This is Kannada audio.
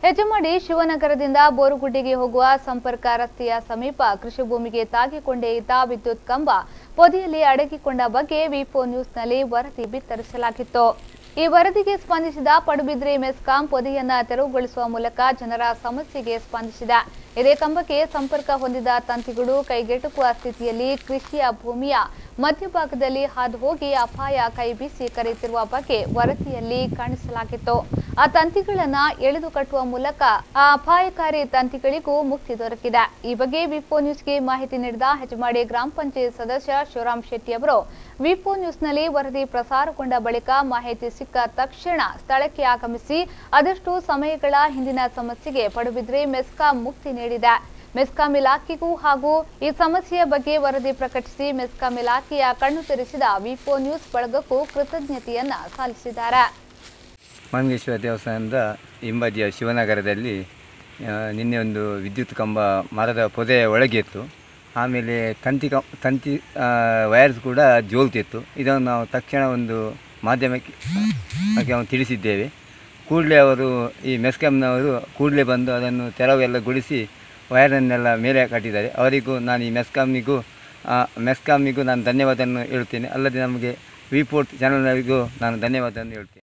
ಹೆಜಮಾಡಿ ಶಿವನಗರದಿಂದ ಬೋರುಗುಡ್ಡಿಗೆ ಹೋಗುವ ಸಂಪರ್ಕ ರಸ್ತೆಯ ಸಮೀಪ ಕೃಷಿ ಭೂಮಿಗೆ ತಾಗಿಕೊಂಡೇ ಇದ್ದ ವಿದ್ಯುತ್ ಕಂಬ ಪೊದೆಯಲ್ಲಿ ಅಡಗಿಕೊಂಡ ಬಗ್ಗೆ ವಿಪೋ ನ್ಯೂಸ್ನಲ್ಲಿ ವರದಿ ಬಿತ್ತರಿಸಲಾಗಿತ್ತು ಈ ವರದಿಗೆ ಸ್ಪಂದಿಸಿದ ಪಡುಬಿದ್ರಿ ಮೆಸ್ಕಾಂ ಪೊದೆಯನ್ನ ತೆರವುಗೊಳಿಸುವ ಮೂಲಕ ಜನರ ಸಮಸ್ಯೆಗೆ ಸ್ಪಂದಿಸಿದೆ ಇದೇ ಕಂಬಕ್ಕೆ ಸಂಪರ್ಕ ಹೊಂದಿದ ತಂತಿಗಳು ಕೈಗೆಟುಕುವ ಸ್ಥಿತಿಯಲ್ಲಿ ಕೃಷಿಯ ಭೂಮಿಯ ಮಧ್ಯಭಾಗದಲ್ಲಿ ಹಾದು ಹೋಗಿ ಅಪಾಯ ಕೈಬೀಸಿ ಕರೆಯುತ್ತಿರುವ ಬಗ್ಗೆ ವರದಿಯಲ್ಲಿ ಕಾಣಿಸಲಾಗಿತ್ತು ಆ ತಂತಿಗಳನ್ನ ಎಳೆದು ಕಟ್ಟುವ ಮೂಲಕ ಆ ಅಪಾಯಕಾರಿ ತಂತಿಗಳಿಗೂ ಮುಕ್ತಿ ದೊರಕಿದೆ ಈ ಬಗ್ಗೆ ವಿಪೋ ನ್ಯೂಸ್ಗೆ ಮಾಹಿತಿ ನೀಡಿದ ಹೆಜಮಾಡಿ ಗ್ರಾಮ ಪಂಚಾಯತ್ ಸದಸ್ಯ ಶಿವರಾಮ್ ಶೆಟ್ಟಿ ಅವರು ವಿಪೋ ನ್ಯೂಸ್ನಲ್ಲಿ ವರದಿ ಪ್ರಸಾರಗೊಂಡ ಬಳಿಕ ಮಾಹಿತಿ ಸಿಕ್ಕ ತಕ್ಷಣ ಸ್ಥಳಕ್ಕೆ ಆಗಮಿಸಿ ಅದಷ್ಟು ಸಮಯಗಳ ಹಿಂದಿನ ಸಮಸ್ಯೆಗೆ ಪಡುಬಿದ್ರೆ ಮೆಸ್ಕಾಂ ಮುಕ್ತಿ ನೀಡಿದೆ ಮೆಸ್ಕಾಂ ಇಲಾಖೆಗೂ ಹಾಗೂ ಈ ಸಮಸ್ಯೆಯ ಬಗ್ಗೆ ವರದಿ ಪ್ರಕಟಿಸಿ ಮೆಸ್ಕಾಂ ಇಲಾಖೆಯ ಕಣ್ಣು ತೆರೆಸಿದ ವಿಪೋ ನ್ಯೂಸ್ ಬಳಗಕ್ಕೂ ಕೃತಜ್ಞತೆಯನ್ನ ಸಲ್ಲಿಸಿದ್ದಾರೆ ಮಂಗೇಶ್ವರ ದೇವಸ್ಥಾನದ ಹಿಂಬದಿಯ ಶಿವನಗರದಲ್ಲಿ ಆ, ನಿನ್ನೆ ಒಂದು ವಿದ್ಯುತ್ ಕಂಬ ಮರದ ಪೊದೆಯ ಒಳಗೆ ಇತ್ತು ಆಮೇಲೆ ತಂತಿ ಕ ತಂತಿ ಆ, ವೈರ್ಸ್ ಕೂಡ ಜೋಲ್ತಿತ್ತು ಇದನ್ನು ನಾವು ತಕ್ಷಣ ಒಂದು ಮಾಧ್ಯಮಕ್ಕೆ ಅದಕ್ಕೆ ನಾವು ತಿಳಿಸಿದ್ದೇವೆ ಕೂಡಲೇ ಅವರು ಈ ಮೆಸ್ಕಾಂನವರು ಕೂಡಲೇ ಬಂದು ಅದನ್ನು ತೆರವೆಲ್ಲ ಗೊಳಿಸಿ ವೈರನ್ನೆಲ್ಲ ಮೇಲೆ ಕಟ್ಟಿದ್ದಾರೆ ಅವರಿಗೂ ನಾನು ಈ ಮೆಸ್ಕಾಮಿಗೂ ಆ, ಮೆಸ್ಕಾಮಿಗೂ ನಾನು ಧನ್ಯವಾದವನ್ನು ಹೇಳ್ತೇನೆ ಅಲ್ಲದೆ ನಮಗೆ ವಿಪೋರ್ಟ್ ಚಾನಲ್ನವರಿಗೂ ನಾನು ಧನ್ಯವಾದವನ್ನು ಹೇಳ್ತೇನೆ